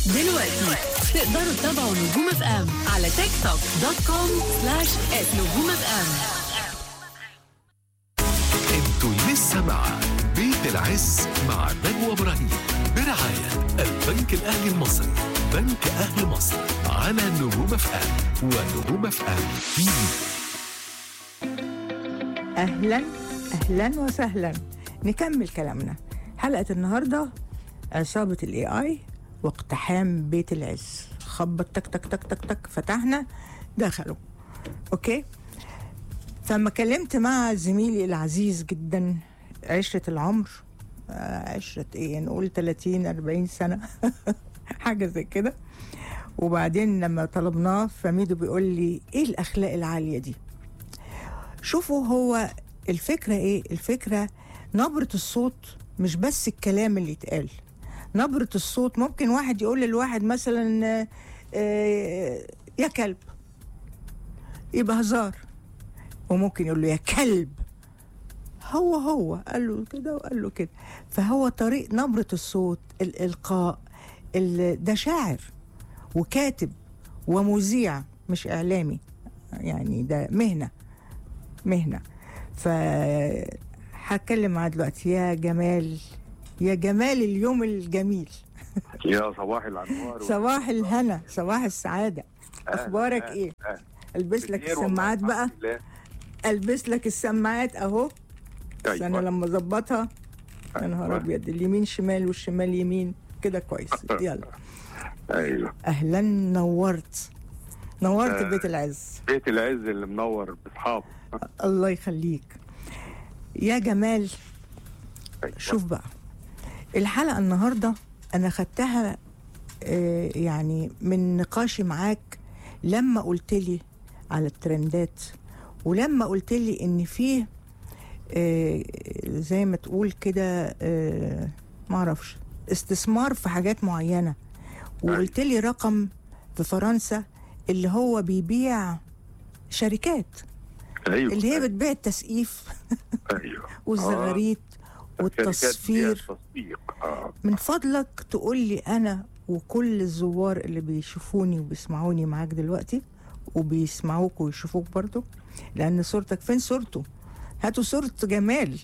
دلوقتي تقدروا تتابعوا نجوم اف ام على تيك توك دوت كوم سلاش نجوم اف ام انتوا لسه مع بيت العز مع نجوى ابراهيم برعاية البنك الأهلي المصري بنك أهل مصر على نجوم اف ام ونجوم اف ام تي في اهلا اهلا وسهلا نكمل كلامنا حلقه النهارده عصابه الاي اي واقتحام بيت العز خبط تك تك تك تك تك فتحنا دخلوا اوكي فما كلمت مع زميلي العزيز جدا عشرة العمر آه، عشرة ايه نقول 30 40 سنة حاجة زي كده وبعدين لما طلبناه فميدو بيقول لي ايه الاخلاق العالية دي شوفوا هو الفكرة ايه الفكرة نبرة الصوت مش بس الكلام اللي يتقال نبرة الصوت ممكن واحد يقول للواحد مثلا آه، آه، يا كلب يبقى هزار وممكن يقول له يا كلب هو هو قال له كده وقال له كده فهو طريق نبرة الصوت الإلقاء ال- ده شاعر وكاتب ومذيع مش إعلامي يعني ده مهنة مهنة ف هتكلم معاه دلوقتي يا جمال يا جمال اليوم الجميل يا صباح الانوار صباح الهنا صباح السعادة أهلا، أخبارك أهلا، إيه؟ أهلا. ألبس لك بخير والله، السماعات الحمد بقى لله. ألبس لك السماعات أهو طيب، استنى لما أظبطها يا نهار أيوة. أبيض اليمين شمال والشمال يمين كده كويس يلا ايوه أهلا نورت نورت آه. بيت العز بيت العز اللي منور باصحابه الله يخليك يا جمال أيوة. شوف بقى الحلقة النهاردة أنا خدتها آه، يعني من نقاشي معاك لما قلت لي على الترندات ولما قلت لي إن فيه آه، زي ما تقول كده آه، معرفش استثمار في حاجات معينة وقلت لي رقم في فرنسا اللي هو بيبيع شركات ايوه اللي هي بتبيع التسقيف ايوه والزغاريت آه. والتصفير شركات بيع التصفيق اه من فضلك تقول لي انا وكل الزوار اللي بيشوفوني وبيسمعوني معاك دلوقتي وبيسمعوك ويشوفوك برضو لان صورتك فين صورته هاتوا صورة جمال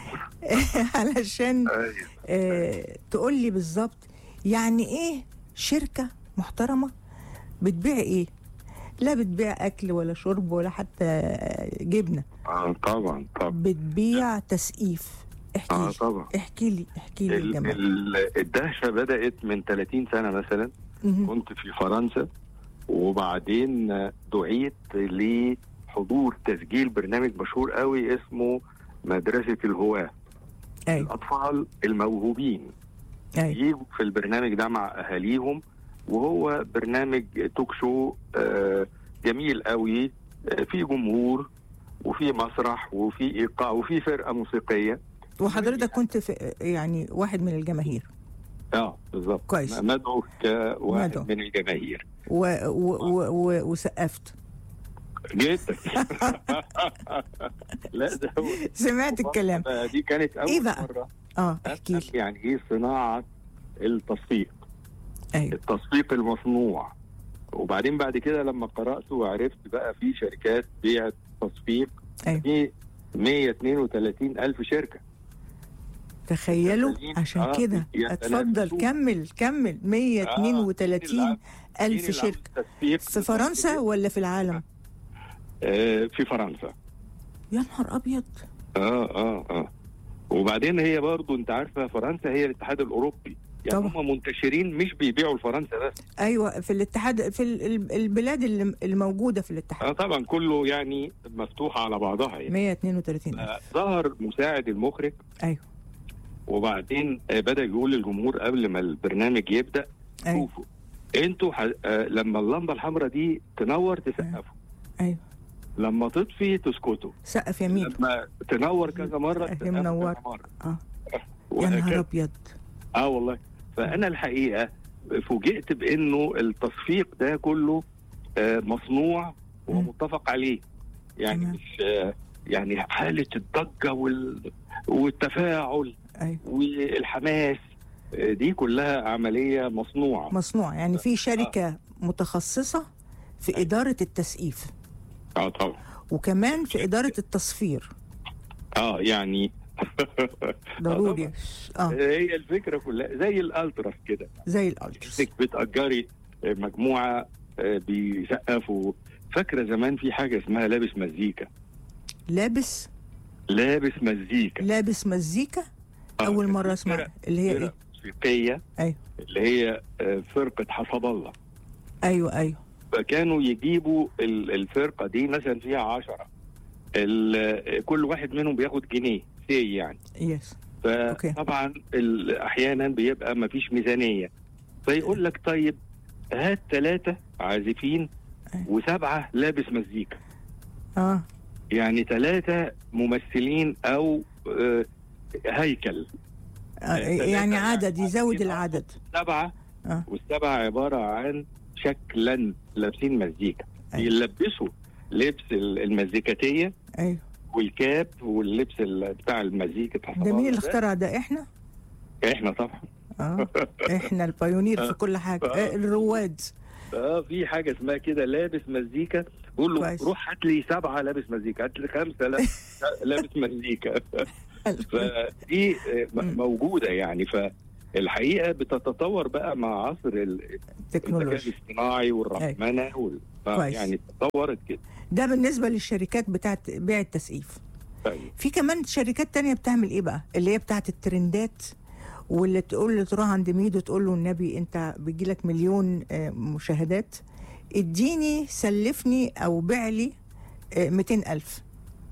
علشان ايوه آه تقول لي بالظبط يعني ايه شركة محترمة بتبيع ايه لا بتبيع اكل ولا شرب ولا حتى جبنة اه طبعا طبعا بتبيع تسقيف احكي اه لي طبعا احكي لي احكي لي ال- الجمال ال- الدهشه بدات من 30 سنه مثلا مهم. كنت في فرنسا وبعدين دعيت لحضور تسجيل برنامج مشهور قوي اسمه مدرسه الهواه ايوه الاطفال الموهوبين ايوه يجوا في البرنامج ده مع اهاليهم وهو برنامج توك شو آه، جميل قوي آه، فيه جمهور وفي مسرح وفي ايقاع وفي فرقه موسيقيه وحضرتك كنت في يعني واحد من الجماهير اه بالظبط كويس. مدعو كواحد مدعو. من الجماهير و و و و وسقفت جدا لا ده هو سمعت الكلام دي كانت اول إيه بقى؟ مره اه احكي أفهم لي يعني ايه صناعه التصفيق ايوه التصفيق المصنوع وبعدين بعد كده لما قرأت وعرفت بقى في شركات بيع تصفيق ايوه في 132 ألف شركة تخيلوا تخيلين؟ عشان آه، كده يا اتفضل سلام. كمل كمل 132 ألف شركة في فرنسا ولا في العالم آه في فرنسا يا نهار أبيض اه اه اه وبعدين هي برضو انت عارفة فرنسا هي الاتحاد الأوروبي يعني طبعا. هم منتشرين مش بيبيعوا لفرنسا بس أيوة في الاتحاد في ال- ال- البلاد اللي الموجودة في اه الاتحاد طبعا كله يعني مفتوح على بعضها يعني 132 ألف آه، ظهر مساعد المخرج أيوة وبعدين آه، بدا يقول للجمهور قبل ما البرنامج يبدا أيوة شوفوا انتوا ح... آه لما اللمبه الحمراء دي تنور تسقفوا أيوة لما تطفي تسكتوا سقف يمين لما تنور كذا مره هي تسقفوا منورة. كذا مره اه يا نهار وهكذا. أبيض اه والله فانا الحقيقه فوجئت بانه التصفيق ده كله آه مصنوع ومتفق عليه يعني تمام. مش آه يعني حاله الضجه وال... والتفاعل أيوة والحماس آه، دي كلها عمليه مصنوعه مصنوع يعني في شركه متخصصه في اداره التسقيف اه طبعا وكمان في اداره التصفير اه يعني ضروري اه هي الفكره كلها زي الالتراس كده زي الالترس انك بتاجري مجموعه آه، بيسقفوا فاكره زمان في حاجه اسمها لابس مزيكا لابس لابس مزيكا لابس مزيكا آه، اول كان مره في اسمع فرق- اللي هي فرق ايه موسيقيه ايوه اللي هي آه، فرقه حسب الله ايوه ايوه فكانوا يجيبوا ال- الفرقه دي مثلا فيها عشرة ال- كل واحد منهم بياخد جنيه سي يعني يس أوكي. فطبعا ال- احيانا بيبقى ما فيش ميزانيه فيقول لك طيب هات ثلاثه عازفين أيوة. وسبعه لابس مزيكا اه يعني ثلاثه ممثلين او آه، هيكل آه، ثلاثة يعني يعني عدد يزود عايزين العدد سبعه آه. والسبعه عباره عن شكلا لابسين مزيكا أيوة. يلبسوا لبس ال- المزيكاتيه ايوه والكاب واللبس ال- بتاع المزيكا بتاع ده مين اللي ده. اخترع ده احنا احنا طبعا اه احنا البايونير في كل حاجه آه. آه، الرواد اه في حاجه اسمها كده لابس مزيكا قول له كويس. روح هات لي سبعه لابس مزيكا هات لي خمسه لا- لابس مزيكا فدي آه، م- مم. موجوده يعني فالحقيقه بتتطور بقى مع عصر ال- الذكاء تكنولوجيا الاصطناعي والرقمنه وال... ف- كويس. يعني تطورت كده ده بالنسبه للشركات بتاعت بيع التسقيف طيب. في كمان شركات تانية بتعمل ايه بقى اللي هي بتاعت الترندات واللي تقول له تروح عند ميدو تقول له النبي انت بيجيلك مليون آه، مشاهدات اديني سلفني او بيع لي آه، 200 ألف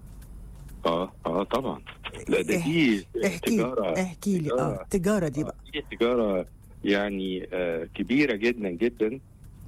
اه اه طبعا لا ده دي احكي تجاره احكي لي اه تجارة دي بقى دي تجاره يعني آه كبيره جدا جدا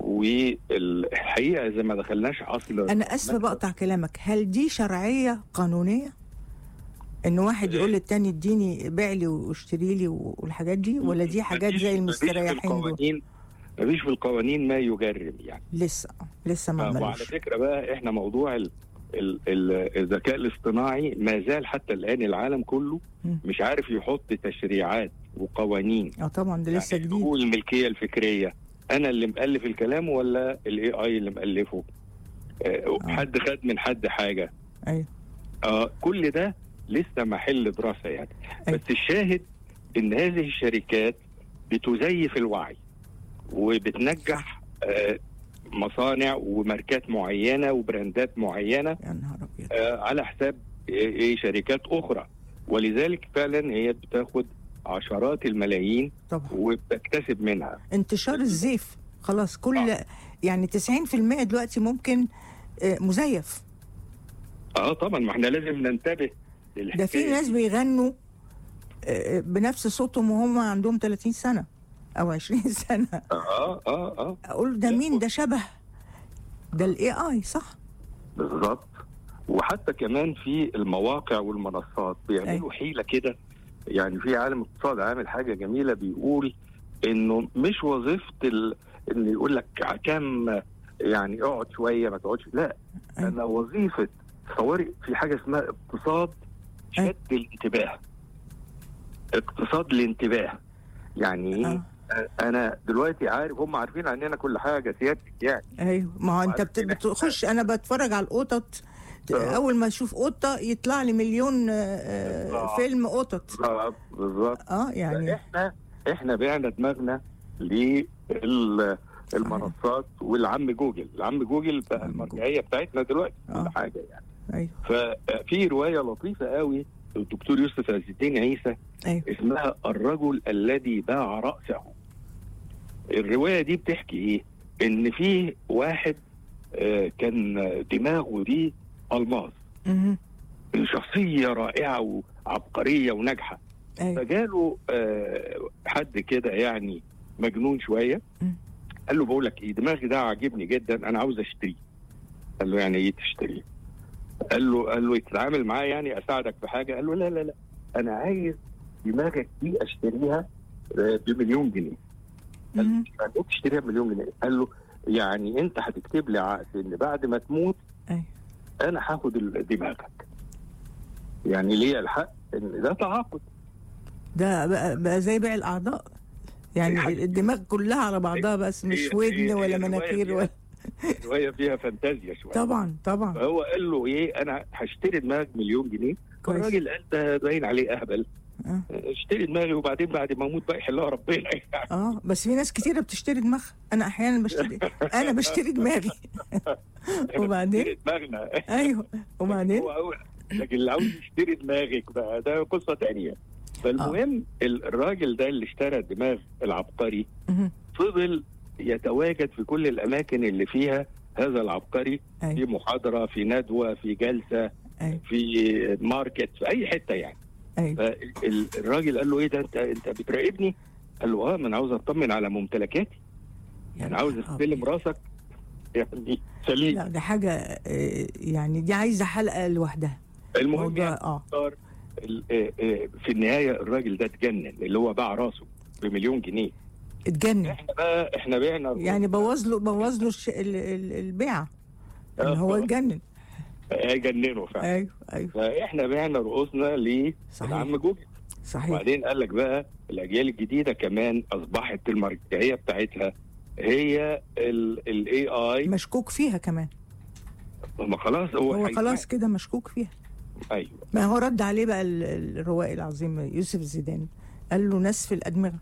والحقيقه اذا ما دخلناش عصر انا اسفه بقطع كلامك هل دي شرعيه قانونيه ان واحد يقول للتاني اديني بيع لي واشتري لي والحاجات دي ولا دي حاجات مفيش- زي مفيش في المستريحين دول القوانين مفيش في القوانين ما يجرم يعني لسه لسه ما وعلى عملوش فكره بقى احنا موضوع ال ال ال الذكاء الاصطناعي ما زال حتى الان العالم كله مم. مش عارف يحط تشريعات وقوانين اه طبعا ده لسه يعني جديد هو الملكيه الفكريه انا اللي مؤلف الكلام ولا الاي اي اللي مؤلفه آه، آه. حد خد من حد حاجه ايوه آه كل ده لسه محل دراسه يعني أيوة. بس الشاهد ان هذه الشركات بتزيف الوعي وبتنجح آه مصانع وماركات معينه وبراندات معينه يا نهار ابيض آه على حساب إيه إيه شركات اخرى ولذلك فعلا هي بتاخد عشرات الملايين طبعا وبتكتسب منها انتشار الزيف خلاص كل آه. يعني 90% دلوقتي ممكن آه، مزيف اه طبعا ما احنا لازم ننتبه ده للحكاية في ناس دي. بيغنوا آه، بنفس صوتهم وهم عندهم 30 سنه او 20 سنه اه اه اه اقول ده مين ده شبه ده الاي اي صح بالظبط وحتى كمان في المواقع والمنصات بيعملوا أيوة. حيله كده يعني في عالم الاقتصاد عامل حاجه جميله بيقول انه مش وظيفه ال... ان يقول لك كم يعني اقعد شويه ما تقعدش لا أيوة. انا وظيفه تصوري في حاجه اسمها اقتصاد أيوة. شد الانتباه اقتصاد الانتباه يعني ايه آه. انا دلوقتي عارف هم عارفين عننا كل حاجه سيادتك يعني ايوه ما هو انت بت- وعارفين إحنا- بتخش انا بتفرج على القطط ت- آه. اول ما اشوف قطه يطلع لي مليون آه، آه، آه. فيلم قطط بالظبط بالظبط اه يعني احنا احنا بعنا دماغنا للمنصات والعم جوجل العم جوجل بقى عم المرجعيه بتاعتنا دلوقتي آه. كل حاجه يعني ايوه ففي روايه لطيفه قوي الدكتور يوسف عز الدين عيسى ايوه اسمها الرجل الذي باع راسه الروايه دي بتحكي ايه ان في واحد آه، كان دماغه دي الماس مهم. شخصيه رائعه وعبقريه وناجحه ايوه فجاله آه، حد كده يعني مجنون شويه مم. قال له بقول لك ايه دماغي ده عاجبني جدا انا عاوز اشتريه قال له يعني ايه تشتريه قال له قال له تتعامل معاه يعني اساعدك في حاجه قال له لا لا لا انا عايز دماغك دي اشتريها آه، بمليون جنيه قال مهم. له يعني ايه تشتريها بمليون جنيه قال له يعني انت هتكتب لي عقد ان بعد ما تموت ايوه انا هاخد ال- دماغك يعني ليا الحق ان ده تعاقد ده بقى, بقى زي بيع الاعضاء يعني الدماغ كلها على بعضها بس مش هي- ودن هي- ولا هي الرواية مناخير فيها- ولا الروايه فيها فانتازيا شويه طبعا طبعا فهو قال له ايه انا هشتري دماغ مليون جنيه كويس الراجل قال ده باين عليه اهبل آه. اشتري دماغي وبعدين بعد ما اموت بقى يحلها ربنا يعني اه بس في ناس كتيره بتشتري دماغ انا احيانا بشتري انا بشتري دماغي وبعدين اشتري دماغنا ايوه وبعدين هو أول. لكن اللي عاوز يشتري دماغك بقى ده قصه تانية فالمهم ال- الراجل ده اللي اشترى دماغ العبقري مهم. فضل يتواجد في كل الاماكن اللي فيها هذا العبقري في ايوه محاضره في ندوه في جلسه ايوه في ماركت في اي حته يعني ايوه فالراجل قال له ايه ده انت انت بتراقبني؟ قال له اه ما انا عاوز اطمن على ممتلكاتي يا انا عاوز نهار استلم أبيض. راسك يعني سليم لا ده حاجه آه، يعني دي عايزه حلقه لوحدها المهم موضوع يعني اه صار ال- آه، آه، في النهايه الراجل ده اتجنن اللي هو باع راسه بمليون جنيه اتجنن احنا بقى احنا بعنا يعني بوظ له بوظ له الش- ال- ال- البيعه ان هو اتجنن جننه فعلا ايوه ايوه فاحنا بعنا رؤوسنا صحيح لعم جوجل صحيح وبعدين قال لك بقى الاجيال الجديده كمان اصبحت المرجعيه بتاعتها هي الاي اي مشكوك فيها كمان ما خلاص هو, هو هي- خلاص كده مشكوك فيها ايوه ما هو رد عليه بقى ال- ال- الروائي العظيم يوسف زيدان قال له نسف الادمغه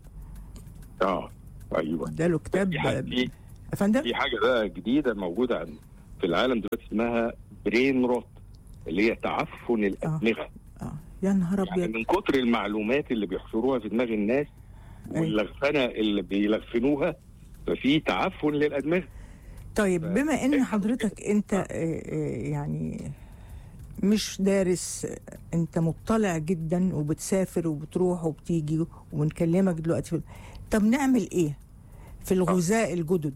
اه ايوه اداله كتاب في حاجه في, يا فندم في حاجه بقى جديده موجوده عن في العالم دلوقتي اسمها برين روت اللي هي تعفن الادمغه اه يا نهار يعني ابيض من كتر المعلومات اللي بيحشروها في دماغ الناس أيوة. واللغفنه اللي بيلغفنوها ففي تعفن للادمغه طيب ف- بما ان حضرتك انت آه، آه، يعني مش دارس انت مطلع جدا وبتسافر وبتروح وبتيجي ونكلمك دلوقتي طب نعمل ايه في الغذاء الجدد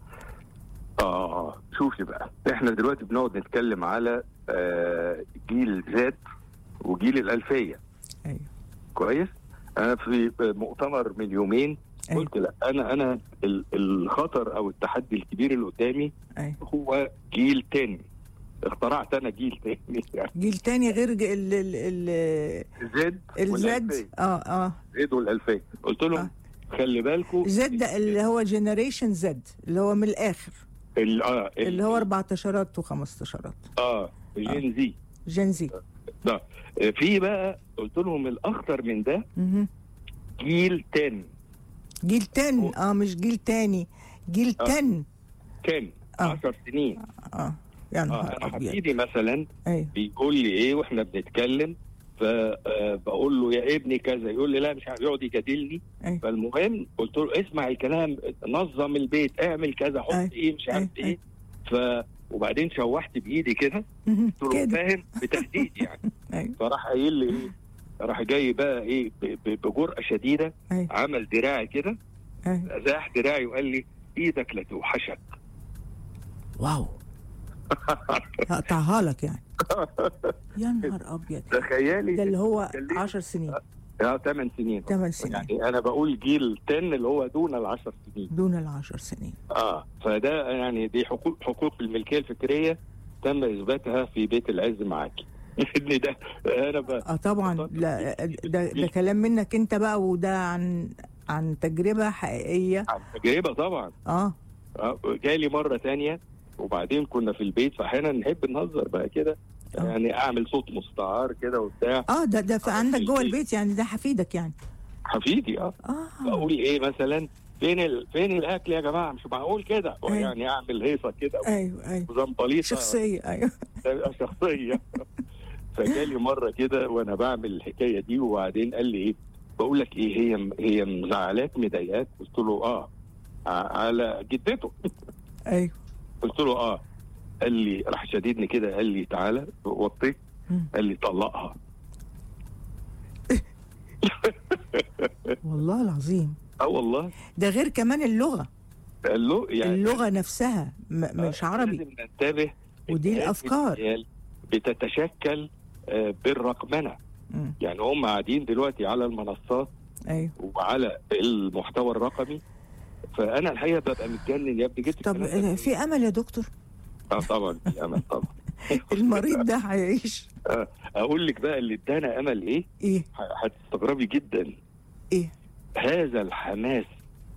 اه شوفي بقى احنا دلوقتي بنقعد نتكلم على آه جيل زاد وجيل الالفيه ايوه كويس انا في مؤتمر من يومين أيوة. قلت لا انا انا ال- الخطر او التحدي الكبير اللي قدامي ايوه هو جيل تاني اخترعت انا جيل تاني يعني جيل تاني غير ج- ال ال ال زد الزد والألفية. اه اه زد والالفيه قلت لهم آه. خلي بالكم زد ده اللي هو جنريشن زد اللي هو من الاخر ال- اه ال- اللي هو 14 و15 اه جين زي جين زي ده في بقى قلت لهم الاخطر من ده مهم. جيل تاني جيل تن اه مش جيل تاني جيل آه. تن كان آه. 10 سنين اه يا اه نهار انا ابيض حبيبي مثلا ايوه بيقول لي ايه واحنا بنتكلم فبقول له يا ابني كذا يقول لي لا مش عارف يقعد يجادلني ايوه فالمهم قلت له اسمع الكلام نظم البيت اعمل كذا حط أي. ايه مش عارف أي. ايه ف وبعدين شوحت بايدي كده مهم. قلت له كده فاهم بتهديد يعني ايوه فراح قايل لي ايه راح جاي بقى ايه ب- ب- بجرأة شديدة ايوه عمل دراعي كده ايوه زاح دراعي وقال لي ايدك لا توحشك واو هقطعها لك يعني يا نهار ابيض تخيلي ده اللي هو كلمني. 10 سنين اه 8 سنين 8 سنين يعني انا بقول جيل 10 اللي هو دون ال 10 سنين دون العشر سنين اه فده يعني دي حقوق حقوق الملكيه الفكريه تم اثباتها في بيت العز معاكي ان ده انا ب... اه طبعا لا ده, ده كلام منك انت بقى وده عن عن تجربه حقيقيه عن تجربه طبعا اه آه جالي مره تانية وبعدين كنا في البيت فاحيانا نحب نهزر بقى كده آه. يعني اعمل صوت مستعار كده وبتاع اه ده ده في آه، عندك في جوه البيت. البيت يعني ده حفيدك يعني حفيدي اه اه بقول ايه مثلا فين ال... فين الاكل يا جماعه مش معقول كده أيوة. يعني اعمل هيصه كده ايوه ايوه وزنبليطه شخصيه ايوه شخصيه فجالي مره كده وانا بعمل الحكايه دي وبعدين قال لي ايه بقول لك ايه هي هي مزعلاك مضايقاك قلت له اه ع- على جدته ايوه قلت له اه قال لي راح شديدني كده قال لي تعالى وطيت مم. قال لي طلقها والله العظيم اه والله ده غير كمان اللغه قال له يعني اللغه نفسها م- آه، مش عربي لازم ننتبه ودي إن هذه الأفكار. الأجيال بتتشكل آه، بالرقمنه مم. يعني هم قاعدين دلوقتي على المنصات ايوه وعلى المحتوى الرقمي فانا الحقيقه ببقى متجنن يا ابني جبت طب الكلام ده في امل يا دكتور اه طبعا في امل طبعا المريض ده هيعيش آه، اقول لك بقى اللي ادانا امل ايه ايه ه- هتستغربي جدا ايه هذا الحماس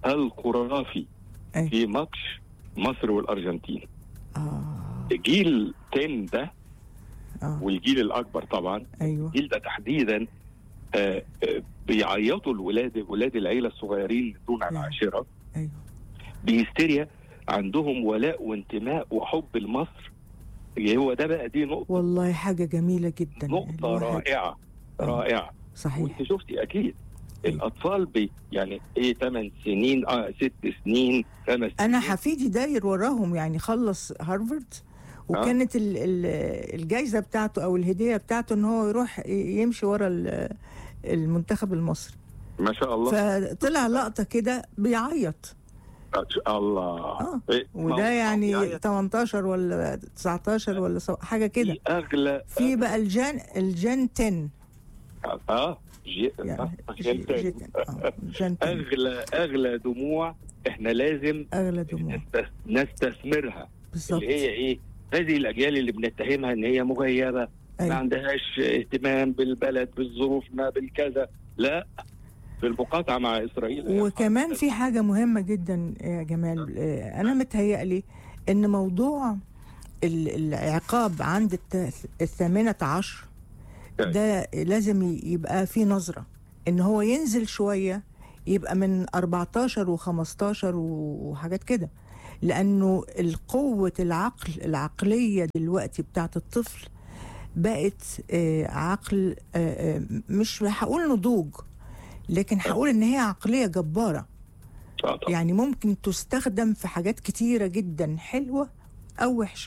الخرافي أي. في ماتش مصر والارجنتين اه جيل 10 ده اه والجيل الاكبر طبعا ايوه الجيل ده تحديدا آه، آه، بيعيطوا الولاد ولاد العيله الصغيرين دون نعم. العاشره ايوه بهستيريا عندهم ولاء وانتماء وحب لمصر هو ده بقى دي نقطه والله حاجه جميله جدا نقطه الواحد- رائعه رائعه صحيح وانت شفتي اكيد أيوة. الاطفال بي يعني ايه 8 سنين اه 6 سنين 5 انا سنين حفيدي داير وراهم يعني خلص هارفارد وكانت ال- ال- الجايزه بتاعته او الهديه بتاعته ان هو يروح ي- يمشي ورا ال- المنتخب المصري ما شاء الله فطلع لقطه كده بيعيط ما شاء الله آه. إيه، ما وده هو- يعني يعني 18 ولا 19 ولا سو- حاجه كده في اغلى في بقى الجان الجان 10 اه جي... يعني آه، جي- جنتين. جي- آه، جان 10 اغلى اغلى دموع احنا لازم اغلى دموع نست- نستثمرها بالظبط اللي هي ايه هذه الاجيال اللي بنتهمها ان هي مغيبه ما أيوة. عندهاش اهتمام بالبلد بظروفنا بالكذا لا في المقاطعه مع اسرائيل وكمان في حاجة مهمة جدا يا جمال آه، أنا متهيألي إن موضوع ال- العقاب عند الت- الثامنة عشر ده لازم ي- يبقى في نظرة إن هو ينزل شوية يبقى من 14 و15 وحاجات كده لأنه القوة العقل العقلية دلوقتي بتاعت الطفل بقت آه، عقل آه، آه، مش هقول نضوج لكن هقول ان هي عقليه جباره آه طبعا. يعني ممكن تستخدم في حاجات كتيره جدا حلوه او وحشه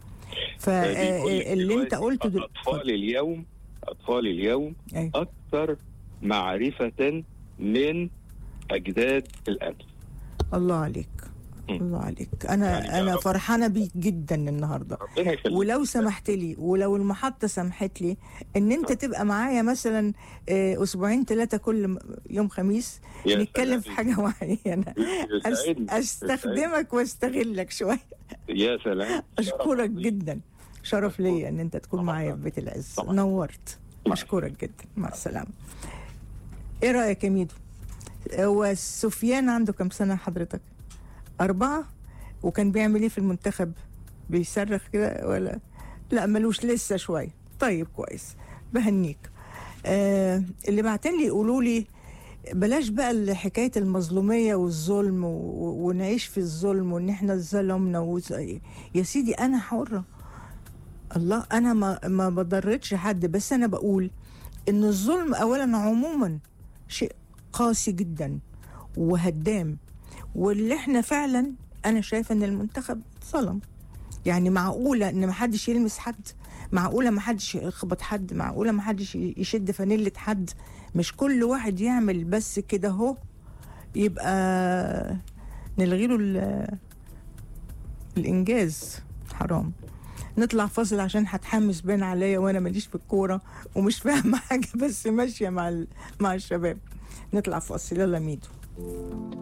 بيقول لك فاللي انت دلوقتي قلته دل... اطفال اليوم اطفال اليوم أيوة. اكثر معرفه من اجداد الامس الله عليك مم. الله عليك انا يعني يا انا رب. فرحانه بيك جدا النهارده ربنا يخليك ولو سمحت لي ولو المحطه سمحت لي ان انت تبقى معايا مثلا آه، اسبوعين ثلاثه كل م- يوم خميس يا نتكلم في سلام. حاجه معينه أس- يسعدني. استخدمك واستغلك شويه يا سلام اشكرك جدا شرف ليا ان انت تكون معايا في بيت العز طبعا. نورت مع اشكرك جدا مع السلامه ايه رايك يا ميدو هو سفيان عنده كم سنه حضرتك اربعه وكان بيعمل ايه في المنتخب بيصرخ كده ولا لا ملوش لسه شويه طيب كويس بهنيك آه اللي بعتين لي يقولوا لي بلاش بقى حكاية المظلومية والظلم و... و- ونعيش في الظلم وان احنا ظلمنا وز... يا سيدي انا حرة الله انا ما ما بضرتش حد بس انا بقول ان الظلم اولا عموما شيء قاسي جدا وهدام واللي احنا فعلا انا شايفه ان المنتخب ظلم يعني معقوله ان ما حدش يلمس حد معقوله ما حدش يخبط حد معقوله ما حدش يشد فانيله حد مش كل واحد يعمل بس كده اهو يبقى نلغي له ال- الانجاز حرام نطلع فاصل عشان هتحمس بين عليا وانا ماليش في الكوره ومش فاهمه حاجه بس ماشيه مع ال- مع الشباب نطلع فاصل يلا ميدو